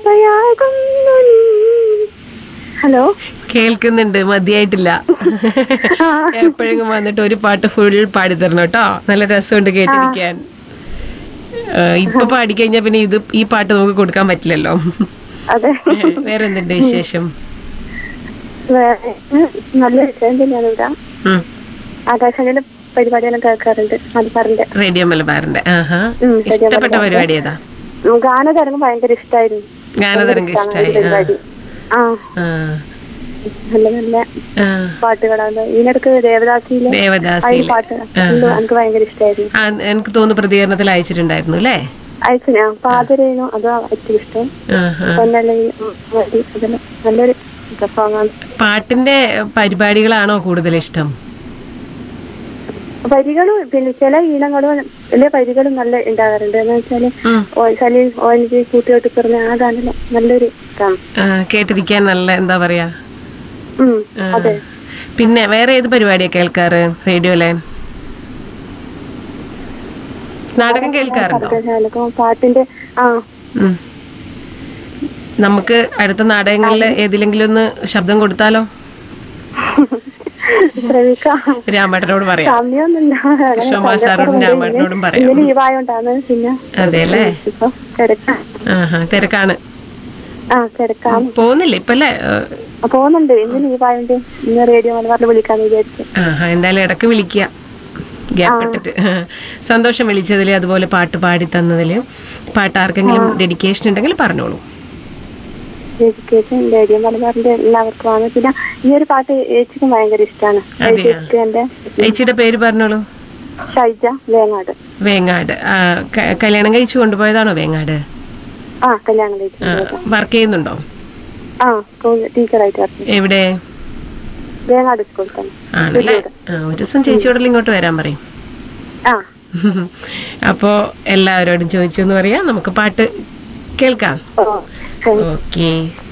കൃപയാകുന്നു നീ ഹലോ കേൾക്കുന്നുണ്ട് മതിയായിട്ടില്ല എപ്പോഴെങ്കിലും വന്നിട്ട് ഒരു പാട്ട് ഫുൾ പാടി തരണം കേട്ടോ നല്ല രസമുണ്ട് കേട്ടിരിക്കാൻ ആ, ഇപ്പൊ പാടിക്കഴിഞ്ഞാ പിന്നെ ഇത് ഈ പാട്ട് നമുക്ക് കൊടുക്കാൻ പറ്റില്ലല്ലോ അതെ വേറെ എന്തുണ്ട് വിശേഷം വേറെ നല്ല വിഷയം തന്നെയാണ് ഇവിടെ ഉം. ആകാശവാണിയുടെ പരിപാടിയെല്ലാം കേൾക്കാറുണ്ട് മലബാറിന്റെ റേഡിയോ മലബാറിന്റെ ആഹാ ഉം, റേഡിയോ ഇഷ്ടപ്പെട്ട മലബാറിന്റെ. പരിപാടി ഏതാ ഗാനതരംഗം ഭയങ്കര ഇഷ്ടമായിരുന്നു ഗാനതരംഗം ഇഷ്ടായി ആ. പരിപാടി ആ ആ നല്ല നല്ല ആ. പാട്ടുകളാണ് ഇതിനിടക്ക് ദേവദാസിയിലെ ആ ഈ ദേവദാസിയിലെ പാട്ട് ആ. ഉണ്ട്. എനിക്ക് ഭയങ്കര ഇഷ്ടമായിരുന്നു ആ, എനിക്ക് തോന്നുന്നു പ്രതികരണത്തിൽ അയച്ചിട്ടുണ്ടായിരുന്നു അല്ലേ അയച്ചു ഞാൻ പാതരേനു അതാ ഏറ്റവും ഇഷ്ടം ആഹാ. പൊന്നല്ലെങ്കിൽ മതി അതെല്ലാം നല്ലൊരു സോങ്ങാണ് പാട്ടിന്റെ പരിപാടികളാണോ കൂടുതൽ ഇഷ്ടം വരികളും പിന്നെ ചില ഈണങ്ങളും എല്ലാ വരികളും നല്ല ഉണ്ടാകാറുണ്ട് എന്ന് വെച്ചാല് ഉം. ഓ- സലീം ഓ എൻ ജി കൂട്ടുകെട്ട് പറഞ്ഞ ആ ഗാനം നല്ലൊരു ഇതാണ് ആ, കേട്ടിരിക്കാൻ നല്ല എന്താ പറയാ ഉം, ആ. അതെ പിന്നെ വേറെ ഏത് പരിപാടിയാ കേൾക്കാറ് റേഡിയോയിലെ നാടകം കേൾക്കാറുണ്ടോ ശബ്ദജാലകം പാട്ടിന്റെ ആ ഉം. നമുക്ക് അടുത്ത നാടകങ്ങളിൽ ഏതിലെങ്കിലും ഒന്ന് ശബ്ദം കൊടുത്താലോ ശ്രമിക്കാം രാമേട്ടനോട് പറയാം സമയമൊന്നുമില്ല ശോഭാ സാറോടും രാമേട്ടനോടും പറയാം ഇന്ന് ലീവായോണ്ടാണ് പിന്നെ അതെ അല്ലേ ഇപ്പൊ കിടക്കാം ആഹാ തിരക്കാണ് ആ കിടക്കാം പോകുന്നില്ല ഇപ്പൊ അല്ലേ ആ, പോകുന്നുണ്ട് ഇന്ന് ലീവായോണ്ട് ഇന്ന് റേഡിയോ മലബാറിൽ വിളിക്കാന്ന് വിചാരിച്ചു ആഹാ എന്തായാലും ഇടക്ക് വിളിക്കുക ഗ്യാപ്പ് ഇട്ടിട്ട് സന്തോഷം വിളിച്ചതിൽ അതുപോലെ പാട്ട് പാടി തന്നതിൽ പാട്ട് ആർക്കെങ്കിലും ഡെഡിക്കേഷൻ ഉണ്ടെങ്കിൽ പറഞ്ഞോളൂ എഡ്യൂക്കേഷൻ റേഡിയോ മലബാറിന്റെ എല്ലാവർക്കുമാണ് പിന്നെ ഈ ഒരു പാട്ട് ഏച്ചിക്കും ഭയങ്കര ഇഷ്ടമാണ് അതെയോ? എന്റെ ചേച്ചിയുടെ പേര് പറഞ്ഞോളൂ ഷൈജ വേങ്ങാട് വേങ്ങാട് ആ, ക- കല്യാണം കഴിച്ചു കൊണ്ടുപോയതാണോ വേങ്ങാട് ആ കല്യാണം കഴിച്ചു വർക്ക് ചെയ്യുന്നുണ്ടോ ആ സ്കൂൾ ടീച്ചറായിട്ട് വർക്ക് എവിടെ വേങ്ങാട് സ്കൂളിൽ തന്നെ ആണല്ലേ ആ ഒരു ദിവസം ചേച്ചിയോടെല്ലാം ഇങ്ങോട്ട് വരാൻ പറയും ആ അപ്പോൾ എല്ലാവരോടും ചോദിച്ചു എന്ന് പറയാം നമുക്ക് പാട്ട് കേൾക്കാം ഓ ശരി. ഓക്കെ